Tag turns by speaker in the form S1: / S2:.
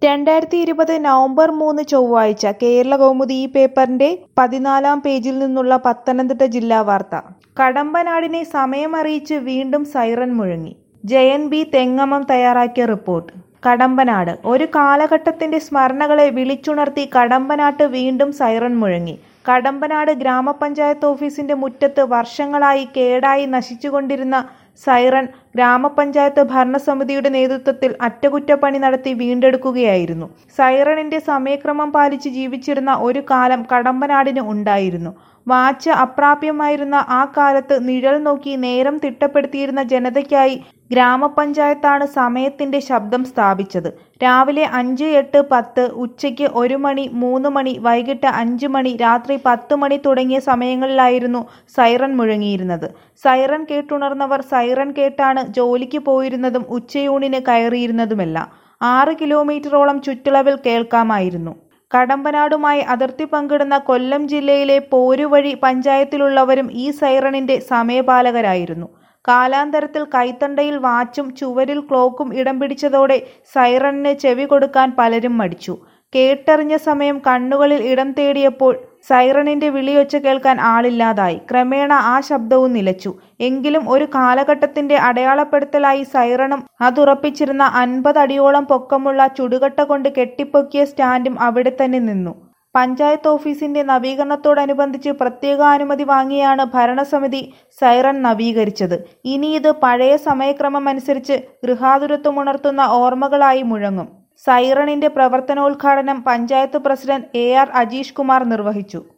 S1: രണ്ടായിരത്തി ഇരുപത് നവംബർ മൂന്ന് ചൊവ്വാഴ്ച കേരളകൗമുദി ഈ പേപ്പറിന്റെ പതിനാലാം പേജിൽ നിന്നുള്ള പത്തനംതിട്ട ജില്ലാ വാർത്ത കടമ്പനാടിനെ സമയമറിയിച്ച് വീണ്ടും സൈറൻ മുഴങ്ങി ജയൻ ബി തെങ്ങമം തയ്യാറാക്കിയ റിപ്പോർട്ട് കടമ്പനാട് ഒരു കാലഘട്ടത്തിന്റെ സ്മരണകളെ വിളിച്ചുണർത്തി കടമ്പനാട്ട് വീണ്ടും സൈറൻ മുഴങ്ങി കടമ്പനാട് ഗ്രാമപഞ്ചായത്ത് ഓഫീസിന്റെ മുറ്റത്ത് വർഷങ്ങളായി കേടായി നശിച്ചുകൊണ്ടിരുന്ന സൈറൺ ഗ്രാമപഞ്ചായത്ത് ഭരണസമിതിയുടെ നേതൃത്വത്തിൽ അറ്റകുറ്റപ്പണി നടത്തി വീണ്ടെടുക്കുകയായിരുന്നു സൈറണിന്റെ സമയക്രമം പാലിച്ച് ജീവിച്ചിരുന്ന ഒരു കാലം കടമ്പനാടിന് ഉണ്ടായിരുന്നു വാച്ച് അപ്രാപ്യമായിരുന്ന ആ കാലത്ത് നിഴൽ നോക്കി നേരം തിട്ടപ്പെടുത്തിയിരുന്ന ജനതയ്ക്കായി ഗ്രാമപഞ്ചായത്താണ് സമയത്തിന്റെ ശബ്ദം സ്ഥാപിച്ചത് രാവിലെ അഞ്ച് എട്ട് പത്ത് ഉച്ചയ്ക്ക് ഒരു മണി മൂന്ന് മണി വൈകിട്ട് അഞ്ച് മണി രാത്രി പത്ത് മണി തുടങ്ങിയ സമയങ്ങളിലായിരുന്നു സൈറൺ മുഴങ്ങിയിരുന്നത് സൈറൺ കേട്ടുണർന്നവർ സൈറൺ കേട്ടാണ് ജോലിക്ക് പോയിരുന്നതും ഉച്ചയൂണിന് കയറിയിരുന്നതുമെല്ലാം ആറ് കിലോമീറ്ററോളം ചുറ്റളവിൽ കേൾക്കാമായിരുന്നു കടമ്പനാടുമായി അതിർത്തി പങ്കിടുന്ന കൊല്ലം ജില്ലയിലെ പോരുവഴി പഞ്ചായത്തിലുള്ളവരും ഈ സൈറണിന്റെ സമയപാലകരായിരുന്നു കാലാന്തരത്തിൽ കൈത്തണ്ടയിൽ വാച്ചും ചുവരിൽ ക്ലോക്കും ഇടം പിടിച്ചതോടെ സൈറണിന് ചെവി കൊടുക്കാൻ പലരും മടിച്ചു കേട്ടറിഞ്ഞ സമയം കണ്ണുകളിൽ ഇടം തേടിയപ്പോൾ സൈറണിന്റെ വിളിയൊച്ച കേൾക്കാൻ ആളില്ലാതായി ക്രമേണ ആ ശബ്ദവും നിലച്ചു എങ്കിലും ഒരു കാലഘട്ടത്തിന്റെ അടയാളപ്പെടുത്തലായി സൈറണും അതുറപ്പിച്ചിരുന്ന അൻപത് അടിയോളം പൊക്കമുള്ള ചുടുകട്ട കൊണ്ട് കെട്ടിപ്പൊക്കിയ സ്റ്റാൻഡും അവിടെ തന്നെ നിന്നു പഞ്ചായത്ത് ഓഫീസിന്റെ നവീകരണത്തോടനുബന്ധിച്ച് പ്രത്യേകാനുമതി വാങ്ങിയാണ് ഭരണസമിതി സൈറൺ നവീകരിച്ചത് ഇനി ഇത് പഴയ സമയക്രമം അനുസരിച്ച് ഗൃഹാതുരത്വമുണർത്തുന്ന ഓർമ്മകളായി മുഴങ്ങും സൈറണിന്റെ പ്രവർത്തനോദ്ഘാടനം panchayat president A R Ajeesh Kumar നിർവഹിച്ചു